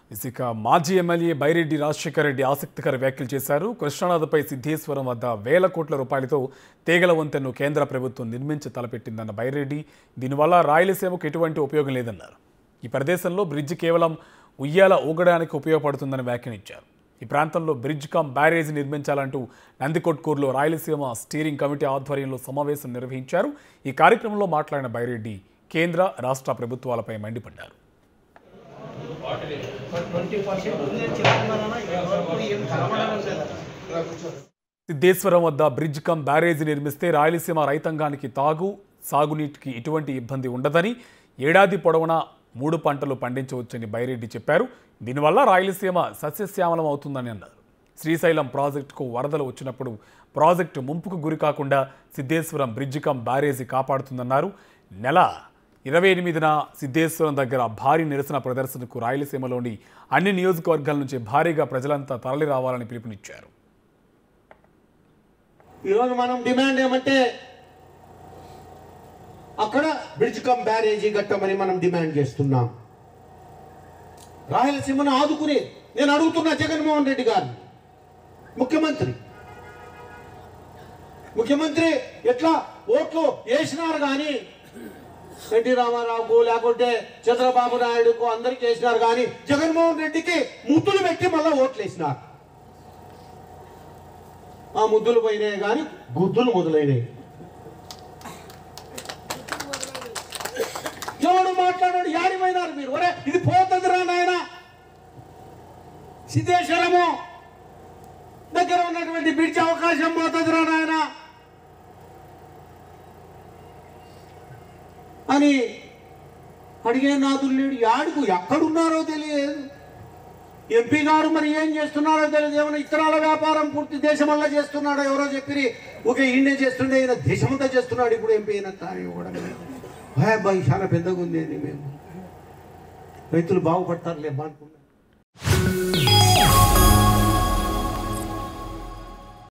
ఇక మాజీ ఎమ్మెల్యే బైరెడ్డి రాజశేఖర రెడ్డి ఆసక్తికర వ్యాఖ్యలు చేశారు కృష్ణానదిపై సిద్ధేశ్వరం వద్ద వేల కోట్ల రూపాయలతో తీగల వంతెన్ను కేంద్ర ప్రభుత్వం నిర్మించి తలపెట్టిందన్న బైరెడ్డి దీనివల్ల రాయలసీమకు ఎటువంటి ఉపయోగం లేదన్నారు ఈ ప్రదేశంలో బ్రిడ్జ్ కేవలం ఉయ్యాల ఊగడానికి ఉపయోగపడుతుందని వ్యాఖ్యానించారు ఈ ప్రాంతంలో బ్రిడ్జ్ కమ్ బ్యారేజ్ నిర్మించాలంటూ నందికొట్కూరులో రాయలసీమ స్టీరింగ్ కమిటీ ఆధ్వర్యంలో సమావేశం నిర్వహించారు ఈ కార్యక్రమంలో మాట్లాడిన బైరెడ్డి కేంద్ర రాష్ట్ర ప్రభుత్వాలపై మండిపడ్డారు ట్వంటీ పర్సెంట్ ఉంది అని చెప్తున్నారన్న ఇంతవరకు ఏం కనబడడం లేదు సిద్ధేశ్వరం వద్ద బ్రిడ్జ్ కమ్ బ్యారేజీ నిర్మిస్తే రాయలసీమ రైతాంగానికి తాగు సాగునీటికి ఎటువంటి ఇబ్బంది ఉండదని ఏడాది పొడవునా మూడు పంటలు పండించవచ్చని బైరెడ్డి చెప్పారు దీనివల్ల రాయలసీమ సస్యశ్యామలం అవుతుందని అన్నారు శ్రీశైలం ప్రాజెక్టుకు వరదలు వచ్చినప్పుడు ప్రాజెక్టు ముంపుకు గురి కాకుండా సిద్ధేశ్వరం బ్రిడ్జ్ కమ్ బ్యారేజీ కాపాడుతుందన్నారు నెల ఇరవై ఎనిమిదిన సిద్ధేశ్వరం దగ్గర భారీ నిరసన ప్రదర్శనకు రాయలసీమలోని అన్ని నియోజకవర్గాల నుంచి భారీగా ప్రజలంతా తరలి రావాలని పిలుపునిచ్చారు ఈరోజు మనం డిమాండ్ ఏమంటే అక్కడ బ్రిడ్జ్ కమ్ బ్యారేజీ కట్టమని మనం డిమాండ్ చేస్తున్నాం రాయలసీమను ఆదుకుని నేను అడుగుతున్నా జగన్మోహన్ రెడ్డి గారిని ముఖ్యమంత్రి ముఖ్యమంత్రి ఎట్లా ఓట్లు వేసినారు కానీ ఎన్టీ రామారావుకు లేకుంటే చంద్రబాబు నాయుడుకు అందరికి వేసినారు కానీ జగన్మోహన్ రెడ్డికి ముద్దులు పెట్టి మళ్ళీ ఓట్లు వేసినారు ఆ ముద్దులు పోయినాయి కానీ గుద్దులు మొదలైనాయి ఎవడు మాట్లాడాడు యాడిపోయినారు మీరు ఒరే ఇది పోతుంది రా నాయన సిద్ధేశ్వరము దగ్గర ఉన్నటువంటి బ్రిడ్జ్ అవకాశం పోతుంది రా నాయన అని అడిగే నాదులు లేడు యాడుకు ఎక్కడున్నారో తెలియదు ఎంపీ గారు మరి ఏం చేస్తున్నారో తెలియదు ఏమైనా ఇతరాల వ్యాపారం పూర్తి దేశమల్లా చేస్తున్నాడో ఎవరో చెప్పి ఒక ఈయనే చేస్తుండే ఈయన దేశమంతా చేస్తున్నాడు ఇప్పుడు ఎంపీ అయిన కానీ కూడా భయ భయ చాలా పెద్దగా ఉంది అని మేము రైతులు బాగుపడతారులే అనుకున్నాం